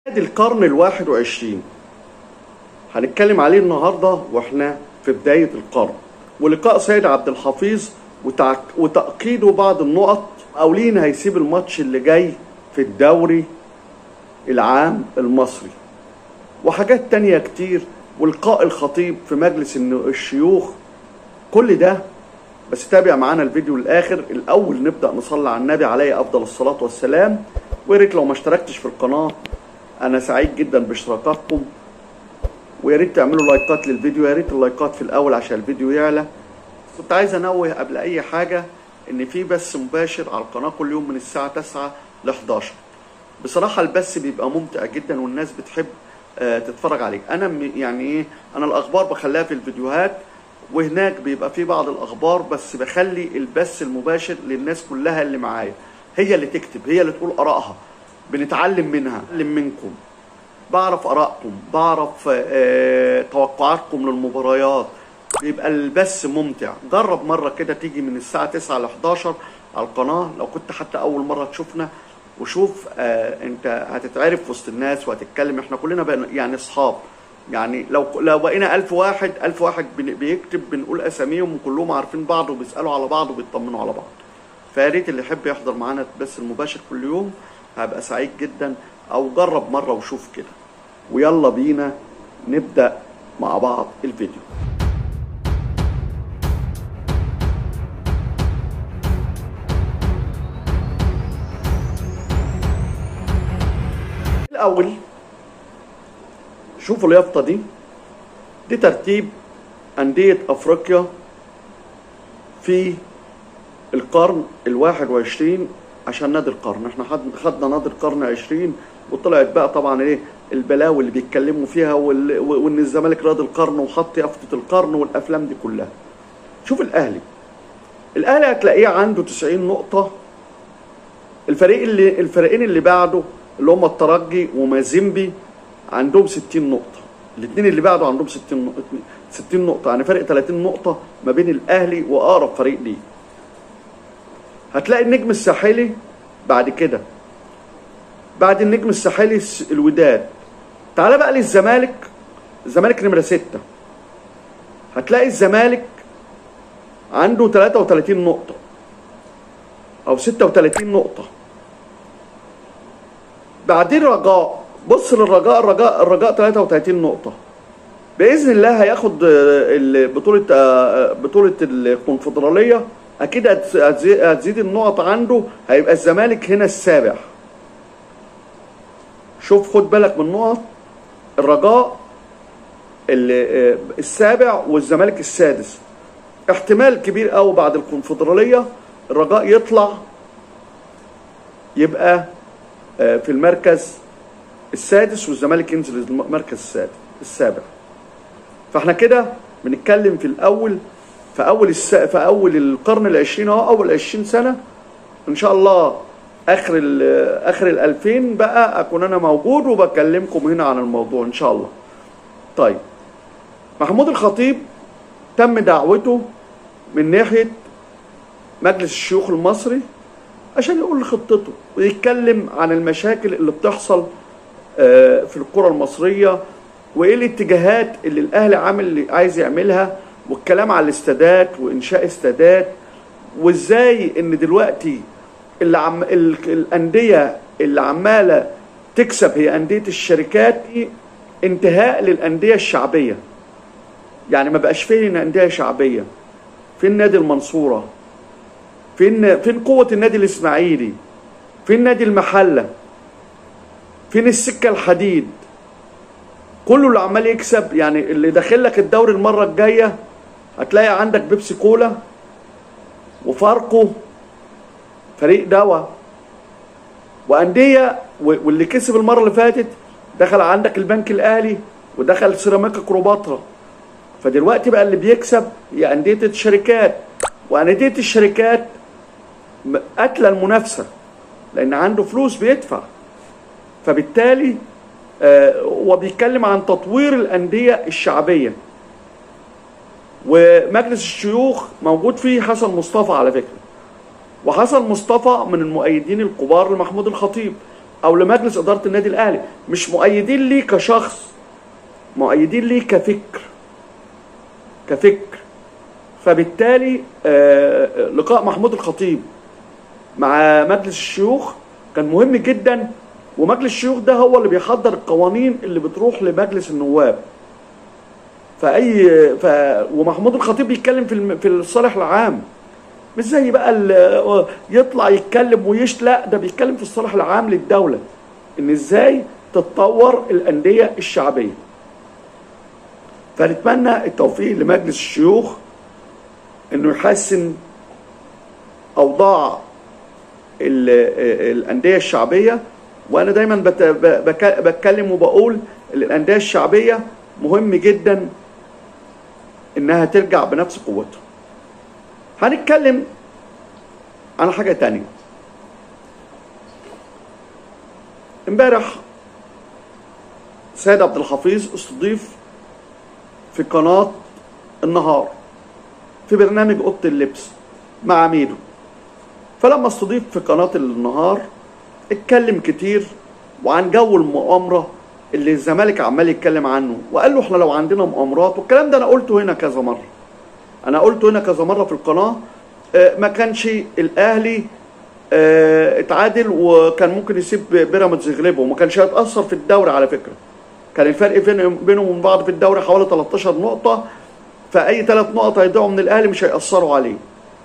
نادي القرن الواحد وعشرين هنتكلم عليه النهارده واحنا في بداية القرن ولقاء سيد عبد الحفيظ وتعك... وتأكيده بعض النقط أولين هيسيب الماتش اللي جاي في الدوري العام المصري وحاجات تانية كتير ولقاء الخطيب في مجلس الن- الشيوخ كل ده بس تابع معانا الفيديو للاخر الاول نبدا نصلي على النبي عليه افضل الصلاه والسلام ويا ريت لو ما اشتركتش في القناه انا سعيد جدا باشتراكاتكم ويا ريت تعملوا لايكات للفيديو يا ريت اللايكات في الاول عشان الفيديو يعلى كنت عايز انوه قبل اي حاجه ان في بث مباشر على القناه كل يوم من الساعه 9 ل 11 بصراحه البث بيبقى ممتع جدا والناس بتحب آه، تتفرج عليه انا م- يعني ايه انا الاخبار بخليها في الفيديوهات وهناك بيبقى في بعض الاخبار بس بخلي البث المباشر للناس كلها اللي معايا هي اللي تكتب هي اللي تقول ارائها بنتعلم منها نتعلم منكم بعرف ارائكم بعرف آه، توقعاتكم للمباريات بيبقى البث ممتع جرب مره كده تيجي من الساعه 9 ل 11 على القناه لو كنت حتى اول مره تشوفنا وشوف آه انت هتتعرف وسط الناس وهتتكلم احنا كلنا بقى يعني اصحاب يعني لو لو بقينا ألف واحد ألف واحد بن- بيكتب بنقول اساميهم وكلهم عارفين بعض وبيسالوا على بعض وبيطمنوا على بعض فيا ريت اللي يحب يحضر معانا البث المباشر كل يوم هبقى سعيد جدا او جرب مره وشوف كده ويلا بينا نبدا مع بعض الفيديو الاول شوفوا اليافطه دي دي ترتيب انديه افريقيا في القرن الواحد وعشرين عشان نادي القرن احنا خد- خدنا نادي القرن عشرين وطلعت بقى طبعا ايه البلاوي اللي بيتكلموا فيها وال- وان الزمالك راد القرن وحط يافطة القرن والافلام دي كلها شوف الاهلي الاهلي هتلاقيه عنده 90 نقطة الفريق اللي الفريقين اللي بعده اللي هم الترجي ومازيمبي عندهم 60 نقطة الاثنين اللي بعده عندهم 60 نقطة 60 نقطة يعني فرق 30 نقطة ما بين الاهلي واقرب فريق ليه هتلاقي النجم الساحلي بعد كده بعد النجم الساحلي الس- الوداد تعال بقى للزمالك الزمالك نمرة ستة هتلاقي الزمالك عنده 33 نقطة أو 36 نقطة بعدين رجاء بص للرجاء الرجاء الرجاء 33 نقطة بإذن الله هياخد آه، ال- بطولة آه، بطولة الكونفدرالية أكيد هتز- هتزي- هتزيد النقط عنده هيبقى الزمالك هنا السابع شوف خد بالك من النقط الرجاء ال- آه، السابع والزمالك السادس احتمال كبير قوي بعد الكونفدرالية الرجاء يطلع يبقى آه، في المركز السادس والزمالك ينزل المركز السادس السابع فاحنا كده بنتكلم في الاول في اول الس... في اول القرن العشرين اهو اول 20 سنه ان شاء الله اخر ال... اخر ال 2000 بقى اكون انا موجود وبكلمكم هنا عن الموضوع ان شاء الله طيب محمود الخطيب تم دعوته من ناحيه مجلس الشيوخ المصري عشان يقول خطته ويتكلم عن المشاكل اللي بتحصل آه، في الكرة المصرية وايه الاتجاهات اللي الاهلي عامل عايز يعملها والكلام على الاستادات وانشاء استادات وازاي ان دلوقتي اللي عم ال- الانديه اللي عماله تكسب هي انديه الشركات دي انتهاء للانديه الشعبيه يعني ما بقاش فين انديه شعبيه فين نادي المنصوره فين فين قوه النادي الاسماعيلي فين نادي المحله فين السكه الحديد كله اللي عمال يكسب يعني اللي داخل لك الدوري المره الجايه هتلاقي عندك بيبسي كولا وفاركو فريق دواء وانديه و- واللي كسب المره اللي فاتت دخل عندك البنك الاهلي ودخل سيراميكا كليوباترا فدلوقتي بقى اللي بيكسب هي انديه الشركات وانديه الشركات م- قاتله المنافسه لان عنده فلوس بيدفع فبالتالي آه، وبيتكلم عن تطوير الأندية الشعبية ومجلس الشيوخ موجود فيه حسن مصطفى على فكرة وحسن مصطفى من المؤيدين الكبار لمحمود الخطيب او لمجلس اداره النادي الاهلي مش مؤيدين ليه كشخص مؤيدين ليه كفكر كفكر فبالتالي آه، لقاء محمود الخطيب مع مجلس الشيوخ كان مهم جدا ومجلس الشيوخ ده هو اللي بيحضر القوانين اللي بتروح لمجلس النواب فاي ف ومحمود الخطيب بيتكلم في الم- في الصالح العام مش زي بقى ال- يطلع يتكلم ويش لا ده بيتكلم في الصالح العام للدوله ان ازاي تتطور الانديه الشعبيه فنتمنى التوفيق لمجلس الشيوخ انه يحسن اوضاع ال- الانديه الشعبيه وانا دايما بت- ب- بك- بتكلم وبقول الانديه الشعبيه مهم جدا انها ترجع بنفس قوتها هنتكلم عن حاجه تانية امبارح سيد عبد الحفيظ استضيف في قناه النهار في برنامج اوضه اللبس مع ميدو فلما استضيف في قناه النهار اتكلم كتير وعن جو المؤامره اللي الزمالك عمال يتكلم عنه وقال له احنا لو عندنا مؤامرات والكلام ده انا قلته هنا كذا مره انا قلته هنا كذا مره في القناه آه، ما كانش الاهلي آه، اتعادل وكان ممكن يسيب بيراميدز يغلبه وما كانش هيتاثر في الدوري على فكره كان الفرق بين- بينهم وبين بعض في الدوري حوالي 13 نقطه فاي ثلاث نقط هيضيعوا من الاهلي مش هياثروا عليه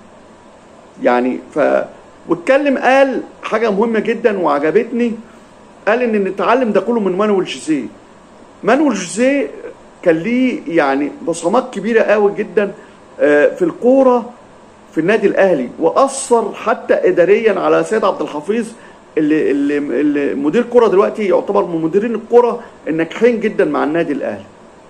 يعني ف واتكلم قال حاجه مهمه جدا وعجبتني قال ان نتعلم ده كله من مانويل جوزيه مانويل جوزيه كان ليه يعني بصمات كبيره قوي جدا آه، في الكوره في النادي الاهلي واثر حتى اداريا على سيد عبد الحفيظ اللي اللي, اللي مدير كوره دلوقتي يعتبر من مديرين الكوره الناجحين جدا مع النادي الاهلي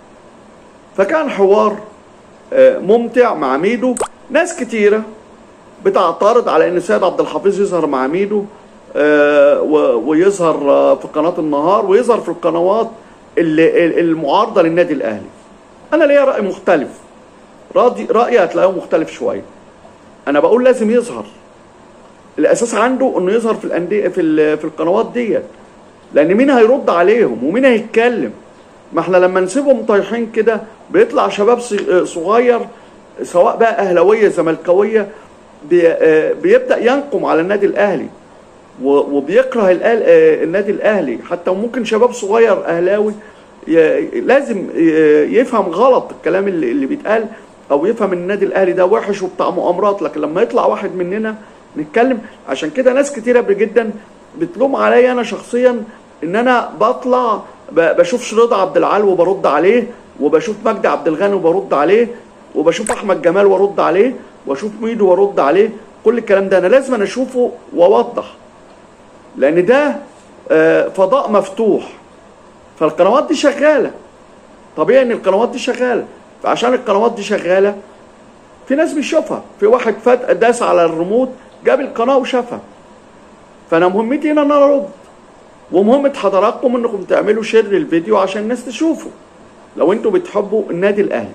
فكان حوار آه، ممتع مع ميدو ناس كتيره بتعترض على ان سيد عبد الحفيظ يظهر مع ميدو آه، و- ويظهر آه، في قناه النهار ويظهر في القنوات اللي اللي- المعارضه للنادي الاهلي انا ليا راي مختلف راضي رايي هتلاقيه مختلف شويه انا بقول لازم يظهر الاساس عنده انه يظهر في الانديه في ال- في القنوات ديت لان مين هيرد عليهم ومين هيتكلم ما احنا لما نسيبهم طايحين كده بيطلع شباب ص- صغير سواء بقى اهلاويه زملكاويه بي- آه، بيبدا ينقم على النادي الاهلي و- وبيكره الأهل- آه، النادي الاهلي حتى ممكن شباب صغير اهلاوي ي- لازم ي- يفهم غلط الكلام اللي اللي بيتقال او يفهم ان النادي الاهلي ده وحش وبتاع مؤامرات لكن لما يطلع واحد مننا نتكلم عشان كده ناس كتيره جدا بتلوم عليا انا شخصيا ان انا بطلع ب- بشوف رضا عبد العال وبرد عليه وبشوف مجدي عبد الغني وبرد عليه وبشوف احمد جمال وارد عليه واشوف ميدو وارد عليه كل الكلام ده انا لازم أنا اشوفه واوضح لان ده آه، فضاء مفتوح فالقنوات دي شغاله طبيعي ان القنوات دي شغاله فعشان القنوات دي شغاله في ناس بيشوفها في واحد فات داس على الريموت جاب القناه وشافها فانا مهمتي هنا ان انا ارد ومهمه حضراتكم انكم تعملوا شير للفيديو عشان الناس تشوفه لو انتوا بتحبوا النادي الاهلي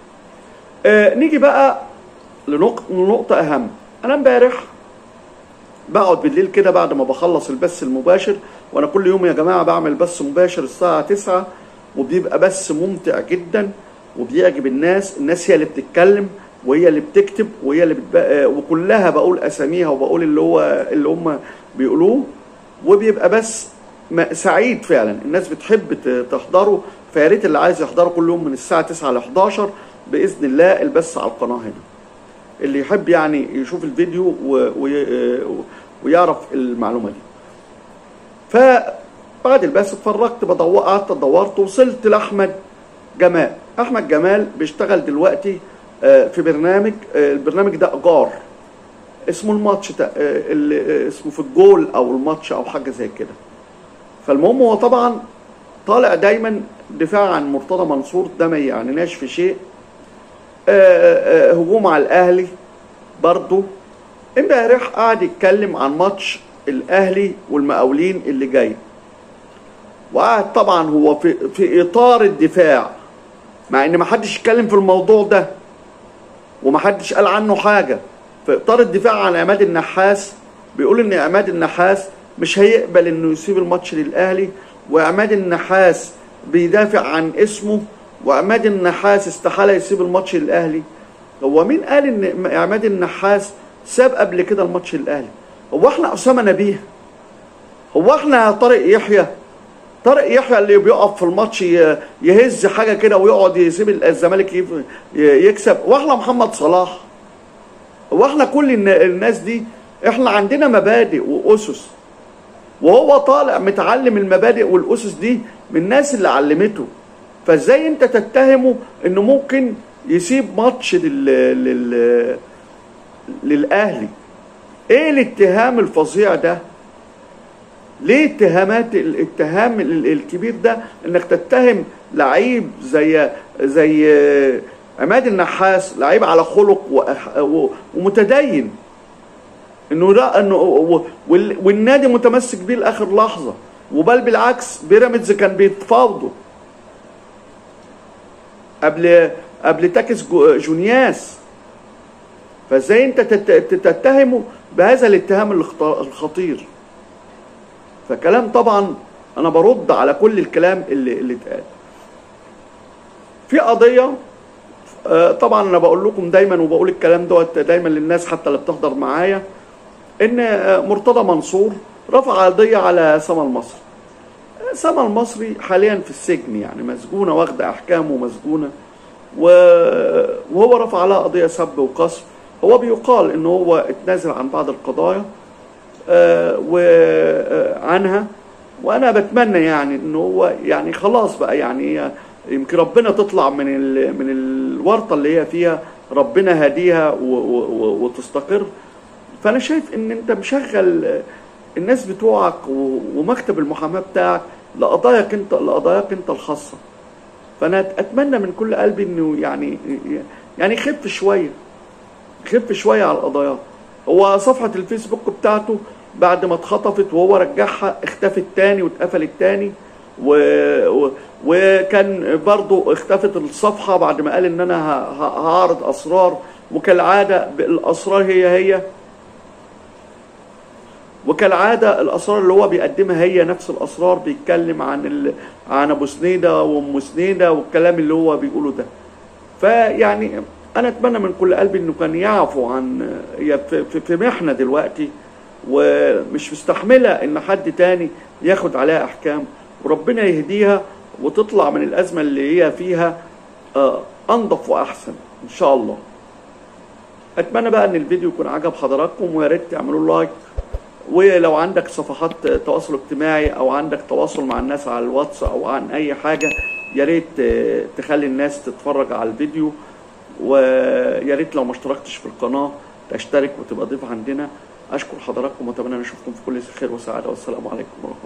آه نيجي بقى لنقطة, لنقطة أهم أنا امبارح بقعد بالليل كده بعد ما بخلص البث المباشر وأنا كل يوم يا جماعة بعمل بث مباشر الساعة 9 وبيبقى بث ممتع جدا وبيعجب الناس الناس هي اللي بتتكلم وهي اللي بتكتب وهي اللي بتبقى وكلها بقول أساميها وبقول اللي هو اللي هم بيقولوه وبيبقى بس م- سعيد فعلا الناس بتحب ت- تحضره فيا ريت اللي عايز يحضره كل يوم من الساعة 9 ل 11 بإذن الله البث على القناة هنا اللي يحب يعني يشوف الفيديو و... و... ويعرف المعلومه دي فبعد البث اتفرجت بدور قعدت دورت وصلت لاحمد جمال احمد جمال بيشتغل دلوقتي آه، في برنامج آه، البرنامج ده ايجار اسمه الماتش ده آه، اللي آه، اسمه في الجول او الماتش او حاجه زي كده فالمهم هو طبعا طالع دايما دفاع عن مرتضى منصور ده ما يعنيناش في شيء آه، آه، هجوم على الاهلي برضه امبارح قعد يتكلم عن ماتش الاهلي والمقاولين اللي جاي وقعد طبعا هو في في اطار الدفاع مع ان ما حدش اتكلم في الموضوع ده وما حدش قال عنه حاجه في اطار الدفاع عن عماد النحاس بيقول ان عماد النحاس مش هيقبل انه يسيب الماتش للاهلي وعماد النحاس بيدافع عن اسمه وعماد النحاس استحاله يسيب الماتش للاهلي هو مين قال ان عماد النحاس ساب قبل كده الماتش للاهلي هو احنا اسامه نبيه هو احنا طارق يحيى طارق يحيى اللي بيقف في الماتش يهز حاجه كده ويقعد يسيب الزمالك يكسب واحنا محمد صلاح هو احنا كل الناس دي احنا عندنا مبادئ واسس وهو طالع متعلم المبادئ والاسس دي من الناس اللي علمته فازاي انت تتهمه انه ممكن يسيب ماتش لل... لل... للاهلي ايه الاتهام الفظيع ده ليه اتهامات الاتهام الكبير ده انك تتهم لعيب زي زي عماد النحاس لعيب على خلق ومتدين انه لا انه والنادي متمسك بيه لاخر لحظه وبل بالعكس بيراميدز كان بيتفاوضوا قبل قبل تاكس جونياس فازاي انت تتهمه بهذا الاتهام الخطير فكلام طبعا انا برد على كل الكلام اللي اللي اتقال في قضيه طبعا انا بقول لكم دايما وبقول الكلام دوت دايما للناس حتى اللي بتحضر معايا ان مرتضى منصور رفع قضيه على سما المصري سما المصري حاليا في السجن يعني مسجونه واخده احكام ومسجونه وهو رفع عليها قضيه سب وقصف هو بيقال ان هو اتنازل عن بعض القضايا وعنها وانا بتمنى يعني ان هو يعني خلاص بقى يعني يمكن ربنا تطلع من من الورطه اللي هي فيها ربنا هديها وتستقر فانا شايف ان انت مشغل الناس بتوعك ومكتب المحاماه بتاعك لقضاياك انت لقضاياك انت الخاصه فانا اتمنى من كل قلبي انه يعني يعني يخف شويه يخف شويه على القضايا هو صفحه الفيسبوك بتاعته بعد ما اتخطفت وهو رجعها اختفت تاني واتقفلت تاني و... و... وكان برضو اختفت الصفحة بعد ما قال ان انا ه... هعرض اسرار وكالعادة الاسرار هي هي وكالعادة الاسرار اللي هو بيقدمها هي نفس الاسرار بيتكلم عن ال... عن ابو سنيدة وام سنيدة والكلام اللي هو بيقوله ده فيعني انا اتمنى من كل قلبي انه كان يعفو عن في, في محنة دلوقتي ومش مستحملة ان حد تاني ياخد عليها احكام وربنا يهديها وتطلع من الازمة اللي هي فيها انضف واحسن ان شاء الله اتمنى بقى ان الفيديو يكون عجب حضراتكم ويا ريت تعملوا لايك ولو عندك صفحات تواصل اجتماعي او عندك تواصل مع الناس على الواتس او عن اي حاجة يا ريت تخلي الناس تتفرج على الفيديو ويا ريت لو ما اشتركتش في القناة تشترك وتبقى ضيف عندنا اشكر حضراتكم واتمنى ان اشوفكم في كل خير وسعاده والسلام عليكم ورحمه الله